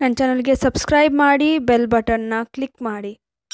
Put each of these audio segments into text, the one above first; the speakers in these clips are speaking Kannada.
ನನ್ನ ಚಾನಲ್ಗೆ ಸಬ್ಸ್ಕ್ರೈಬ್ ಮಾಡಿ ಬೆಲ್ ಬಟನ್ನ ಕ್ಲಿಕ್ ಮಾಡಿ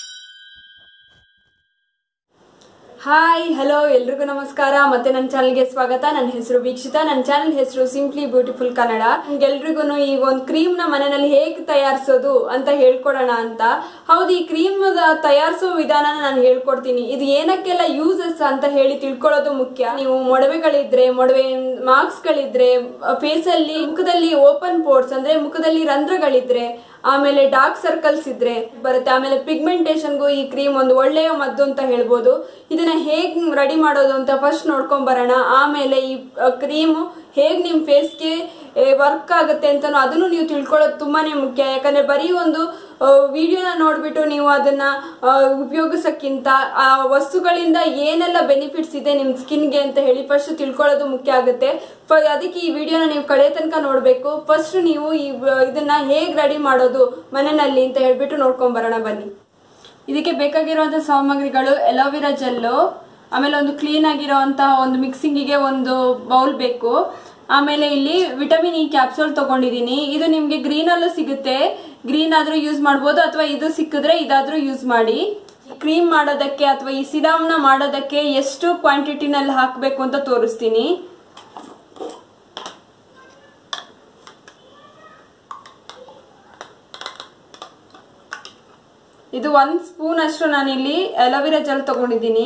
ಹಾಯ್ ಹಲೋ ಎಲ್ರಿಗೂ ನಮಸ್ಕಾರ ಮತ್ತೆ ನನ್ನ ಚಾನಲ್ಗೆ ಸ್ವಾಗತ ನನ್ನ ಹೆಸರು ವೀಕ್ಷಿತ ನನ್ನ ಚಾನಲ್ ಹೆಸರು ಸಿಂಪ್ಲಿ ಬ್ಯೂಟಿಫುಲ್ ಕನ್ನಡ ಎಲ್ರಿಗೂ ಈ ಒಂದು ಕ್ರೀಮ್ ನ ಮನೆಯಲ್ಲಿ ಹೇಗೆ ತಯಾರಿಸೋದು ಅಂತ ಹೇಳ್ಕೊಡೋಣ ಅಂತ ಹೌದು ಈ ಕ್ರೀಮ್ ತಯಾರಿಸೋ ವಿಧಾನನ ನಾನು ಹೇಳ್ಕೊಡ್ತೀನಿ ಇದು ಏನಕ್ಕೆಲ್ಲ ಯೂಸಸ್ ಅಂತ ಹೇಳಿ ತಿಳ್ಕೊಳ್ಳೋದು ಮುಖ್ಯ ನೀವು ಮೊಡವೆಗಳಿದ್ರೆ ಮೊಡವೆ ಮಾರ್ಕ್ಸ್ ಗಳಿದ್ರೆ ಫೇಸ್ ಅಲ್ಲಿ ಮುಖದಲ್ಲಿ ಓಪನ್ ಪೋರ್ಟ್ಸ್ ಅಂದ್ರೆ ಮುಖದಲ್ಲಿ ರಂಧ್ರಗಳಿದ್ರೆ ಆಮೇಲೆ ಡಾರ್ಕ್ ಸರ್ಕಲ್ಸ್ ಇದ್ರೆ ಬರುತ್ತೆ ಆಮೇಲೆ ಪಿಗ್ಮೆಂಟೇಷನ್ಗೂ ಈ ಕ್ರೀಮ್ ಒಂದು ಒಳ್ಳೆಯ ಮದ್ದು ಅಂತ ಹೇಳ್ಬೋದು ಇದನ್ನ ಹೇಗ್ ರೆಡಿ ಮಾಡೋದು ಅಂತ ಫಸ್ಟ್ ನೋಡ್ಕೊಂಡ್ ಬರೋಣ ಆಮೇಲೆ ಈ ಕ್ರೀಮ್ ಹೇಗ್ ನಿಮ್ ಫೇಸ್ಗೆ ವರ್ಕ್ ಆಗುತ್ತೆ ಅಂತಾನು ಅದನ್ನು ನೀವು ತಿಳ್ಕೊಳ್ಳೋದು ತುಂಬಾನೇ ಮುಖ್ಯ ಯಾಕಂದ್ರೆ ಬರೀ ಒಂದು ವಿಡಿಯೋನ ನೋಡ್ಬಿಟ್ಟು ನೀವು ಅದನ್ನ ಆ, ಉಪಯೋಗಿಸಕ್ಕಿಂತ ಆ ವಸ್ತುಗಳಿಂದ ಏನೆಲ್ಲ ಬೆನಿಫಿಟ್ಸ್ ಇದೆ ನಿಮ್ ಸ್ಕಿನ್ಗೆ ಅಂತ ಹೇಳಿ ಫಸ್ಟ್ ತಿಳ್ಕೊಳ್ಳೋದು ಮುಖ್ಯ ಆಗುತ್ತೆ ಫ- ಅದಕ್ಕೆ ಈ ವಿಡಿಯೋನ ನೀವು ಕಡೆ ತನಕ ನೋಡ್ಬೇಕು ಫಸ್ಟ್ ನೀವು ಈ ವ- ಇದನ್ನ ಹೇಗ್ ರೆಡಿ ಮಾಡೋದು ಮನೆಯಲ್ಲಿ ಅಂತ ಹೇಳ್ಬಿಟ್ಟು ನೋಡ್ಕೊಂಡ್ ಬರೋಣ ಬನ್ನಿ ಇದಕ್ಕೆ ಬೇಕಾಗಿರುವಂತ ಸಾಮಗ್ರಿಗಳು ಎಲೋವಿರಾ ಜೆಲ್ಲು ಆಮೇಲೆ ಒಂದು ಕ್ಲೀನ್ ಆಗಿರುವಂತಹ ಒಂದು ಮಿಕ್ಸಿಂಗಿಗೆ ಒಂದು ಬೌಲ್ ಬೇಕು ಆಮೇಲೆ ಇಲ್ಲಿ ವಿಟಮಿನ್ ಇ ಕ್ಯಾಪ್ಸೂಲ್ ತಗೊಂಡಿದ್ದೀನಿ ಇದು ನಿಮ್ಗೆ ಗ್ರೀನ್ ಅಲ್ಲೂ ಸಿಗುತ್ತೆ ಗ್ರೀನ್ ಆದ್ರೂ ಯೂಸ್ ಮಾಡ್ಬೋದು ಅಥವಾ ಇದು ಸಿಕ್ಕಿದ್ರೆ ಇದಾದ್ರೂ ಯೂಸ್ ಮಾಡಿ ಕ್ರೀಮ್ ಮಾಡೋದಕ್ಕೆ ಅಥವಾ ಈ ಸಿರಮ್ನ ಮಾಡೋದಕ್ಕೆ ಎಷ್ಟು ಕ್ವಾಂಟಿಟಿನಲ್ಲಿ ಹಾಕಬೇಕು ಅಂತ ತೋರಿಸ್ತೀನಿ ಇದು ಒಂದ್ ಸ್ಪೂನ್ ಅಷ್ಟು ನಾನಿಲ್ಲಿ ಅಲೋವೆರಾ ಜೆಲ್ ತಗೊಂಡಿದ್ದೀನಿ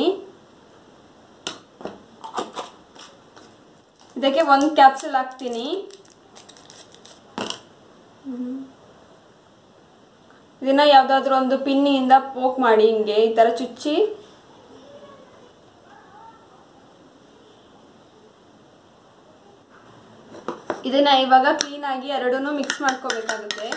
ಇದಕ್ಕೆ ಒಂದು ಕ್ಯಾಪ್ಸೂಲ್ ಹಾಕ್ತೀನಿ ಇದನ್ನ ಯಾವ್ದಾದ್ರು ಒಂದು ಪಿನ್ನಿಯಿಂದ ಪೋಕ್ ಮಾಡಿ ಹಿಂಗೆ ಈ ತರ ಚುಚ್ಚಿ ಇದನ್ನ ಇವಾಗ ಕ್ಲೀನ್ ಆಗಿ ಎರಡನ್ನೂ ಮಿಕ್ಸ್ ಮಾಡ್ಕೋಬೇಕಾಗುತ್ತೆ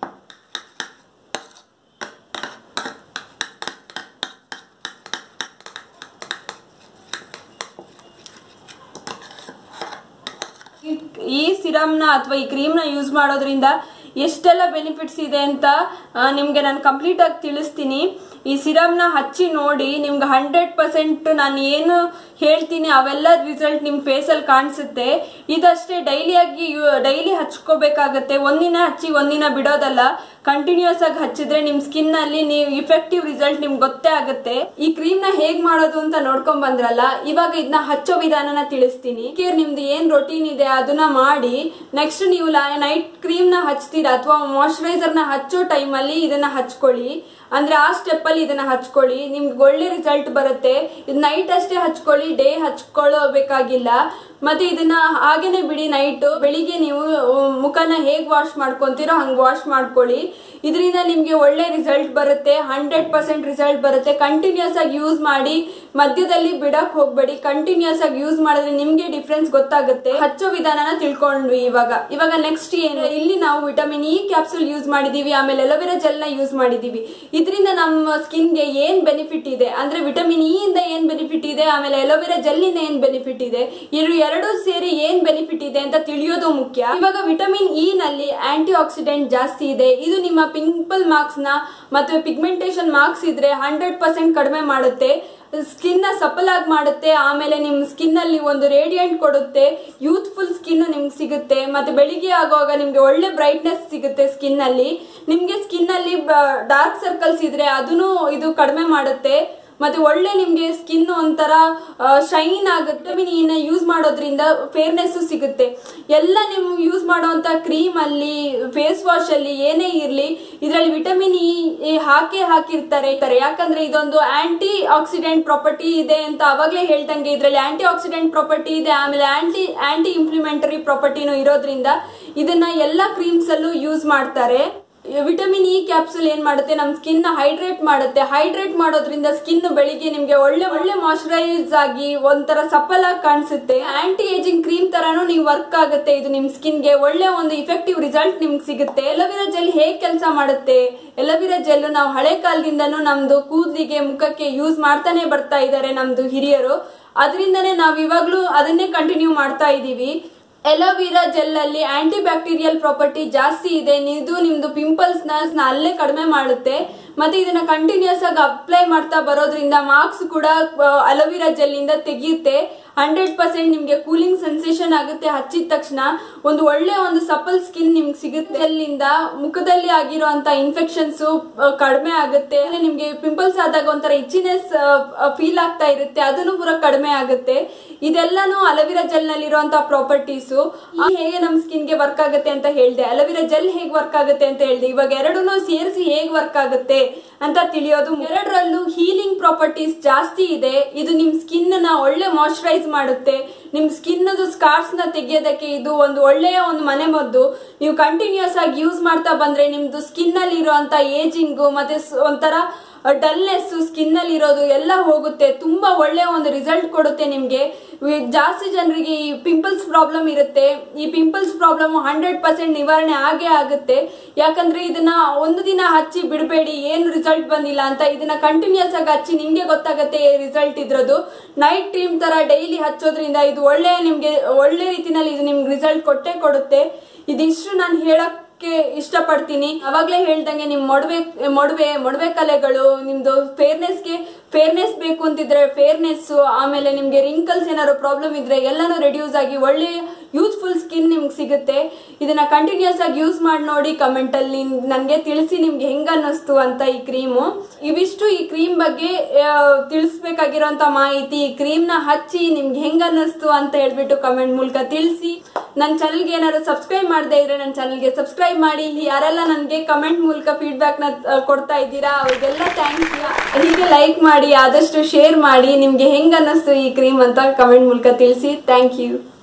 ಈ- ಈ ಸಿರಮ್ನ ಅಥವಾ ಈ ಕ್ರೀಮ್ನ ಯೂಸ್ ಮಾಡೋದ್ರಿಂದ ಎಷ್ಟೆಲ್ಲ ಬೆನಿಫಿಟ್ಸ್ ಇದೆ ಅಂತ ಆ, ನಿಮ್ಗೆ ನಾನು ಕಂಪ್ಲೀಟ್ ಆಗಿ ತಿಳಿಸ್ತೀನಿ ಈ ಸಿರಮ್ನ ಹಚ್ಚಿ ನೋಡಿ ನಿಮ್ಗೆ ಹಂಡ್ರೆಡ್ ಪರ್ಸೆಂಟ್ ನಾನು ಏನು ಹೇಳ್ತೀನಿ ಅವೆಲ್ಲ ರಿಸಲ್ಟ್ ನಿಮ್ಮ ಫೇಸಲ್ಲಿ ಕಾಣಿಸುತ್ತೆ ಇದಷ್ಟೇ ಡೈಲಿಯಾಗಿ ಡೈಲಿ ಹಚ್ಕೋಬೇಕಾಗತ್ತೆ ಒಂದಿನ ಹಚ್ಚಿ ಒಂದಿನ ಬಿಡೋದಲ್ಲ ಕಂಟಿನ್ಯೂಸ್ ಆಗಿ ಹಚ್ಚಿದ್ರೆ ನಿಮ್ಮ ಸ್ಕಿನ್ ಅಲ್ಲಿ ನೀವು ಇಫೆಕ್ಟಿವ್ ರಿಸಲ್ಟ್ ನಿಮ್ಗೆ ಗೊತ್ತೇ ಆಗುತ್ತೆ ಈ ಕ್ರೀಮ್ ನ ಹೇಗ್ ಮಾಡೋದು ಅಂತ ನೋಡ್ಕೊಂಡ್ ಬಂದ್ರಲ್ಲ ಇವಾಗ ಇದನ್ನ ಹಚ್ಚೋ ವಿಧಾನನ ತಿಳಿಸ್ತೀನಿ ಕೇರ್ ನಿಮ್ದು ಏನ್ ರೊಟೀನ್ ಇದೆ ಅದನ್ನ ಮಾಡಿ ನೆಕ್ಸ್ಟ್ ನೀವು ನೈಟ್ ಕ್ರೀಮ್ ನ ಹಚ್ತೀರಾ ಅಥವಾ ಮಾಯಶ್ಚರೈಸರ್ ನ ಹಚ್ಚೋ ಟೈಮ್ ಅಲ್ಲಿ ಇದನ್ನ ಹಚ್ಕೊಳ್ಳಿ ಅಂದ್ರೆ ಆ ಸ್ಟೆಪ್ ಅಲ್ಲಿ ಇದನ್ನ ಹಚ್ಕೊಳ್ಳಿ ನಿಮ್ಗೆ ಒಳ್ಳೆ ರಿಸಲ್ಟ್ ಬರುತ್ತೆ ಇದು ನೈಟ್ ಅಷ್ಟೇ ಹಚ್ಕೊಳ್ಳಿ ಡೇ ಹಚ್ಕೊಳ್ಳಬೇಕಾಗಿಲ್ಲ ಮತ್ತೆ ಇದನ್ನ ಹಾಗೇನೆ ಬಿಡಿ ನೈಟ್ ಬೆಳಿಗ್ಗೆ ನೀವು ಅಹ್, ಮುಖನ ಹೇಗ್ ವಾಶ್ ಮಾಡ್ಕೊಂತೀರೋ ಹಂಗ್ ವಾಶ್ ಮಾಡ್ಕೊಳ್ಳಿ ಇದರಿಂದ ನಿಮ್ಗೆ ಒಳ್ಳೆ ರಿಸಲ್ಟ್ ಬರುತ್ತೆ ಹಂಡ್ರೆಡ್ ಪರ್ಸೆಂಟ್ ರಿಸಲ್ಟ್ ಬರುತ್ತೆ ಕಂಟಿನ್ಯೂಸ್ ಆಗಿ ಯೂಸ್ ಮಾಡಿ ಮಧ್ಯದಲ್ಲಿ ಬಿಡಕ್ ಹೋಗ್ಬೇಡಿ ಕಂಟಿನ್ಯೂಸ್ ಆಗಿ ಯೂಸ್ ಮಾಡಿದ್ರೆ ನಿಮ್ಗೆ ಡಿಫ್ರೆನ್ಸ್ ಗೊತ್ತಾಗುತ್ತೆ ಹಚ್ಚೋ ವಿಧಾನನ ತಿಳ್ಕೊಂಡ್ವಿ ಇವಾಗ ಇವಾಗ ನೆಕ್ಸ್ಟ್ ಏನು ಇಲ್ಲಿ ನಾವು ವಿಟಮಿನ್ ಇ ಕ್ಯಾಪ್ಸೂಲ್ ಯೂಸ್ ಮಾಡಿದೀವಿ ಆಮೇಲೆ ಎಲೋವೆರಾ ಜೆಲ್ ನ ಯೂಸ್ ಮಾಡಿದೀವಿ ಇದರಿಂದ ನಮ್ಮ ಸ್ಕಿನ್ಗೆ ಏನ್ ಬೆನಿಫಿಟ್ ಇದೆ ಅಂದ್ರೆ ವಿಟಮಿನ್ ಇ ಇಂದ ಏನ್ ಬೆನಿಫಿಟ್ ಇದೆ ಆಮೇಲೆ ಎಲೋವೆರಾ ಜೆಲ್ ಇಂದ ಏನ್ ಬೆನಿಫಿಟ್ ಇದೆ ಇರು ಎರಡು ಸೇರಿ ಏನ್ ಬೆನಿಫಿಟ್ ಇದೆ ಅಂತ ತಿಳಿಯೋದು ಮುಖ್ಯ ಇವಾಗ ವಿಟಮಿನ್ ಇ ನಲ್ಲಿ ಆಂಟಿ ಆಕ್ಸಿಡೆಂಟ್ ಜಾಸ್ತಿ ಇದೆ ಇದು ನಿಮ್ಮ ಪಿಂಪಲ್ ಮಾರ್ಕ್ಸ್ ನ ಮತ್ತು ಪಿಗ್ಮೆಂಟೇಶನ್ ಮಾರ್ಕ್ಸ್ ಇದ್ರೆ ಹಂಡ್ರೆಡ್ ಪರ್ಸೆಂಟ್ ಕಡಿಮೆ ಮಾಡುತ್ತೆ ಸ್ಕಿನ್ ನ ಸಪಲ್ ಆಗಿ ಮಾಡುತ್ತೆ ಆಮೇಲೆ ನಿಮ್ ಸ್ಕಿನ್ ಅಲ್ಲಿ ಒಂದು ರೇಡಿಯಂಟ್ ಕೊಡುತ್ತೆ ಯೂತ್ಫುಲ್ ಸ್ಕಿನ್ ನಿಮ್ಗೆ ಸಿಗುತ್ತೆ ಮತ್ತೆ ಬೆಳಿಗ್ಗೆ ಆಗುವಾಗ ನಿಮ್ಗೆ ಒಳ್ಳೆ ಬ್ರೈಟ್ನೆಸ್ ಸಿಗುತ್ತೆ ಸ್ಕಿನ್ ಅಲ್ಲಿ ನಿಮ್ಗೆ ಸ್ಕಿನ್ ಅಲ್ಲಿ ಡಾರ್ಕ್ ಸರ್ಕಲ್ಸ್ ಇದ್ರೆ ಅದನ್ನು ಇದು ಕಡಿಮೆ ಮಾಡುತ್ತೆ ಮತ್ತೆ ಒಳ್ಳೆ ನಿಮ್ಗೆ ಸ್ಕಿನ್ ಒಂಥರ ಶೈನ್ ಆಗುತ್ತೆ ವಿಟಮಿನ್ ಇನ ಯೂಸ್ ಮಾಡೋದ್ರಿಂದ ಫೇರ್ನೆಸ್ ಸಿಗುತ್ತೆ ಎಲ್ಲ ನೀವು ಯೂಸ್ ಮಾಡುವಂತ ಕ್ರೀಮ್ ಅಲ್ಲಿ ಫೇಸ್ ವಾಶ್ ಅಲ್ಲಿ ಏನೇ ಇರ್ಲಿ ಇದರಲ್ಲಿ ವಿಟಮಿನ್ ಇ ಹಾಕೇ ಹಾಕಿರ್ತಾರೆ ಇರ್ತಾರೆ ಯಾಕಂದ್ರೆ ಇದೊಂದು ಆಂಟಿ ಆಕ್ಸಿಡೆಂಟ್ ಪ್ರಾಪರ್ಟಿ ಇದೆ ಅಂತ ಅವಾಗ್ಲೇ ಹೇಳ್ದಂಗೆ ಇದರಲ್ಲಿ ಆಂಟಿ ಆಕ್ಸಿಡೆಂಟ್ ಪ್ರಾಪರ್ಟಿ ಇದೆ ಆಮೇಲೆ ಆಂಟಿ ಆಂಟಿ ಇಂಪ್ಲಿಮೆಂಟರಿ ಪ್ರಾಪರ್ಟಿನೂ ಇರೋದ್ರಿಂದ ಇದನ್ನ ಎಲ್ಲ ಕ್ರೀಮ್ಸ್ ಅಲ್ಲೂ ಯೂಸ್ ಮಾಡ್ತಾರೆ ವಿಟಮಿನ್ ಇ ಕ್ಯಾಪ್ಸೂಲ್ ಏನ್ ಮಾಡುತ್ತೆ ನಮ್ ಸ್ಕಿನ್ ನ ಹೈಡ್ರೇಟ್ ಮಾಡುತ್ತೆ ಹೈಡ್ರೇಟ್ ಮಾಡೋದ್ರಿಂದ ಸ್ಕಿನ್ ಬೆಳಿಗ್ಗೆ ನಿಮ್ಗೆ ಒಳ್ಳೆ ಒಳ್ಳೆ ಮಾಯಶ್ಚರೈಸ್ ಆಗಿ ಒಂಥರ ಸಫಲ್ ಆಗಿ ಕಾಣಿಸುತ್ತೆ ಆಂಟಿ ಏಜಿಂಗ್ ಕ್ರೀಮ್ ತರಾನು ನೀವು ವರ್ಕ್ ಆಗುತ್ತೆ ಇದು ನಿಮ್ ಸ್ಕಿನ್ ಗೆ ಒಳ್ಳೆ ಒಂದು ಇಫೆಕ್ಟಿವ್ ರಿಸಲ್ಟ್ ನಿಮ್ಗೆ ಸಿಗುತ್ತೆ ಎಲೋವಿರಾ ಜೆಲ್ ಹೇಗ್ ಕೆಲಸ ಮಾಡುತ್ತೆ ಎಲೋವಿರಾ ಜೆಲ್ ನಾವು ಹಳೆ ಕಾಲದಿಂದನೂ ನಮ್ದು ಕೂದಲಿಗೆ ಮುಖಕ್ಕೆ ಯೂಸ್ ಮಾಡ್ತಾನೆ ಬರ್ತಾ ಇದ್ದಾರೆ ನಮ್ದು ಹಿರಿಯರು ಅದರಿಂದನೇ ನಾವ್ ಇವಾಗ್ಲೂ ಅದನ್ನೇ ಕಂಟಿನ್ಯೂ ಮಾಡ್ತಾ ಇದೀವಿ ಎಲೋವಿರಾ ಜೆಲ್ ಅಲ್ಲಿ ಆಂಟಿ ಬ್ಯಾಕ್ಟೀರಿಯಲ್ ಪ್ರಾಪರ್ಟಿ ಜಾಸ್ತಿ ಇದೆ ಇದು ನಿಮ್ದು ಪಿಂಪಲ್ಸ್ ನ ಅಲ್ಲೇ ಕಡಿಮೆ ಮಾಡುತ್ತೆ ಮತ್ತೆ ಇದನ್ನ ಕಂಟಿನ್ಯೂಸ್ ಆಗಿ ಅಪ್ಲೈ ಮಾಡ್ತಾ ಬರೋದ್ರಿಂದ ಮಾರ್ಕ್ಸ್ ಕೂಡ ಅಲೋವಿರಾ ಜೆಲ್ ಇಂದ ತೆಗೆಯುತ್ತೆ ಹಂಡ್ರೆಡ್ ಪರ್ಸೆಂಟ್ ನಿಮ್ಗೆ ಕೂಲಿಂಗ್ ಸೆನ್ಸೇಷನ್ ಆಗುತ್ತೆ ಹಚ್ಚಿದ ತಕ್ಷಣ ಒಂದು ಒಳ್ಳೆ ಒಂದು ಸಪಲ್ ಸ್ಕಿನ್ ನಿಮ್ಗೆ ಸಿಗುತ್ತೆ ಅಲ್ಲಿಂದ ಮುಖದಲ್ಲಿ ಆಗಿರುವಂತ ಇನ್ಫೆಕ್ಷನ್ಸ್ ಕಡಿಮೆ ಆಗುತ್ತೆ ಆಮೇಲೆ ನಿಮ್ಗೆ ಪಿಂಪಲ್ಸ್ ಆದಾಗ ಒಂಥರ ಇಚ್ಚಿನೆಸ್ ಫೀಲ್ ಆಗ್ತಾ ಇರುತ್ತೆ ಅದನ್ನು ಪೂರ ಕಡಿಮೆ ಆಗುತ್ತೆ ಇದೆಲ್ಲಾನು ಅಲವಿರಾ ಜೆಲ್ ನಲ್ಲಿರುವಂತಹ ಪ್ರಾಪರ್ಟೀಸು ಹೇಗೆ ನಮ್ ಸ್ಕಿನ್ ಗೆ ವರ್ಕ್ ಆಗುತ್ತೆ ಅಂತ ಹೇಳ್ದೆ ಅಲವಿರಾ ಜೆಲ್ ಹೇಗೆ ವರ್ಕ್ ಆಗುತ್ತೆ ಅಂತ ಹೇಳ್ದೆ ಇವಾಗ ಎರಡನ್ನೂ ಸೇರಿಸಿ ಹೇಗೆ ವರ್ಕ್ ಆಗುತ್ತೆ ಅಂತ ತಿಳಿಯೋದು ಎರಡರಲ್ಲೂ ಹೀಲಿಂಗ್ ಪ್ರಾಪರ್ಟೀಸ್ ಜಾಸ್ತಿ ಇದೆ ಇದು ನಿಮ್ ಸ್ಕಿನ್ ನ ಒಳ್ಳೆ ಮಾಯಶ್ಚರೈಸ್ ಮಾಡುತ್ತೆ ನಿಮ್ ಸ್ಕಿನ್ ಸ್ಕಾರ್ಸ್ ನ ತೆಗೆಯೋದಕ್ಕೆ ಇದು ಒಂದು ಒಳ್ಳೆಯ ಒಂದು ಮನೆ ಮದ್ದು ನೀವು ಕಂಟಿನ್ಯೂಸ್ ಆಗಿ ಯೂಸ್ ಮಾಡ್ತಾ ಬಂದ್ರೆ ನಿಮ್ದು ಸ್ಕಿನ್ ಅಲ್ಲಿ ಇರುವಂತ ಏಜಿಂಗು ಮತ್ತೆ ಸ್- ಒಂಥರ ಡಲ್ನೆಸ್ ಸ್ಕಿನ್ ಅಲ್ಲಿ ಇರೋದು ಎಲ್ಲ ಹೋಗುತ್ತೆ ತುಂಬಾ ಒಳ್ಳೆ ಒಂದು ರಿಸಲ್ಟ್ ಕೊಡುತ್ತೆ ನಿಮ್ಗೆ ವಿ- ಜಾಸ್ತಿ ಜನರಿಗೆ ಈ ಪಿಂಪಲ್ಸ್ ಪ್ರಾಬ್ಲಮ್ ಇರುತ್ತೆ ಈ ಪಿಂಪಲ್ಸ್ ಪ್ರಾಬ್ಲಮ್ ಹಂಡ್ರೆಡ್ ಪರ್ಸೆಂಟ್ ನಿವಾರಣೆ ಆಗೇ ಆಗುತ್ತೆ ಯಾಕಂದ್ರೆ ಇದನ್ನ ಒಂದು ದಿನ ಹಚ್ಚಿ ಬಿಡಬೇಡಿ ಏನು ರಿಸಲ್ಟ್ ಬಂದಿಲ್ಲ ಅಂತ ಇದನ್ನ ಕಂಟಿನ್ಯೂಸ್ ಆಗಿ ಹಚ್ಚಿ ನಿಮ್ಗೆ ಗೊತ್ತಾಗತ್ತೆ ರಿಸಲ್ಟ್ ಇದ್ರದ್ದು ನೈಟ್ ಕ್ರೀಮ್ ತರ ಡೈಲಿ ಹಚ್ಚೋದ್ರಿಂದ ಇದು ಒಳ್ಳೆ ನಿಮ್ಗೆ ಒಳ್ಳೆ ರೀತಿನಲ್ಲಿ ಇದು ನಿಮ್ಗೆ ರಿಸಲ್ಟ್ ಕೊಟ್ಟೆ ಕೊಡುತ್ತೆ ಇದಿಷ್ಟು ನಾನು ಹೇಳಕ್ ಕ್ಕೆ ಇಷ್ಟಪಡ್ತೀನಿ ಅವಾಗ್ಲೇ ಹೇಳ್ದಂಗೆ ನಿಮ್ ಮೊಡವೆ ಮೊಡವೆ ಮೊಡವೆ ಕಲೆಗಳು ನಿಮ್ದು ಫೇರ್ನೆಸ್ಗೆ ಫೇರ್ನೆಸ್ ಬೇಕು ಅಂತಿದ್ರೆ ಫೇರ್ನೆಸ್ ಆಮೇಲೆ ನಿಮ್ಗೆ ರಿಂಕಲ್ಸ್ ಏನಾದ್ರು ಪ್ರಾಬ್ಲಮ್ ಇದ್ರೆ ಎಲ್ಲಾನು ರೆಡ್ಯೂಸ್ ಆಗಿ ಒಳ್ಳೆ ಯೂಸ್ಫುಲ್ ಸ್ಕಿನ್ ನಿಮ್ಗೆ ಸಿಗುತ್ತೆ ಇದನ್ನ ಕಂಟಿನ್ಯೂಸ್ ಆಗಿ ಯೂಸ್ ಮಾಡಿ ನೋಡಿ ಕಮೆಂಟ್ ಅಲ್ಲಿ ನನಗೆ ತಿಳಿಸಿ ನಿಮ್ಗೆ ಹೆಂಗ ಅನ್ನಿಸ್ತು ಅಂತ ಈ ಕ್ರೀಮು ಇವಿಷ್ಟು ಈ ಕ್ರೀಮ್ ಬಗ್ಗೆ ಆ, ತಿಳಿಸ್ಬೇಕಾಗಿರೋಂತ ಮಾಹಿತಿ ಈ ಕ್ರೀಮ್ ನ ಹಚ್ಚಿ ನಿಮ್ಗೆ ಹೆಂಗ ಅನ್ನಿಸ್ತು ಅಂತ ಹೇಳ್ಬಿಟ್ಟು ಕಮೆಂಟ್ ಮೂಲಕ ತಿಳಿಸಿ ನನ್ನ ಚಾನಲ್ಗೆ ಏನಾದ್ರು ಸಬ್ಸ್ಕ್ರೈಬ್ ಮಾಡದೇ ಇದ್ರೆ ನನ್ನ ಚಾನಲ್ಗೆ ಸಬ್ಸ್ಕ್ರೈಬ್ ಮಾಡಿ ಯಾರೆಲ್ಲ ನನಗೆ ಕಮೆಂಟ್ ಮೂಲಕ ಫೀಡ್ಬ್ಯಾಕ್ ನ ಆ, ಕೊಡ್ತಾ ಇದ್ದೀರಾ ಅವ್ರಿಗೆಲ್ಲ ಥ್ಯಾಂಕ್ಸ್ ಹೀಗೆ ಲೈಕ್ ಮಾಡಿ ಆದಷ್ಟು ಶೇರ್ ಮಾಡಿ ನಿಮ್ಗೆ ಹೆಂಗ್ ಅನ್ನಿಸ್ತು ಈ ಕ್ರೀಮ್ ಅಂತ ಕಮೆಂಟ್ ಮೂಲಕ ತಿಳಿಸಿ ಥ್ಯಾಂಕ್ ಯು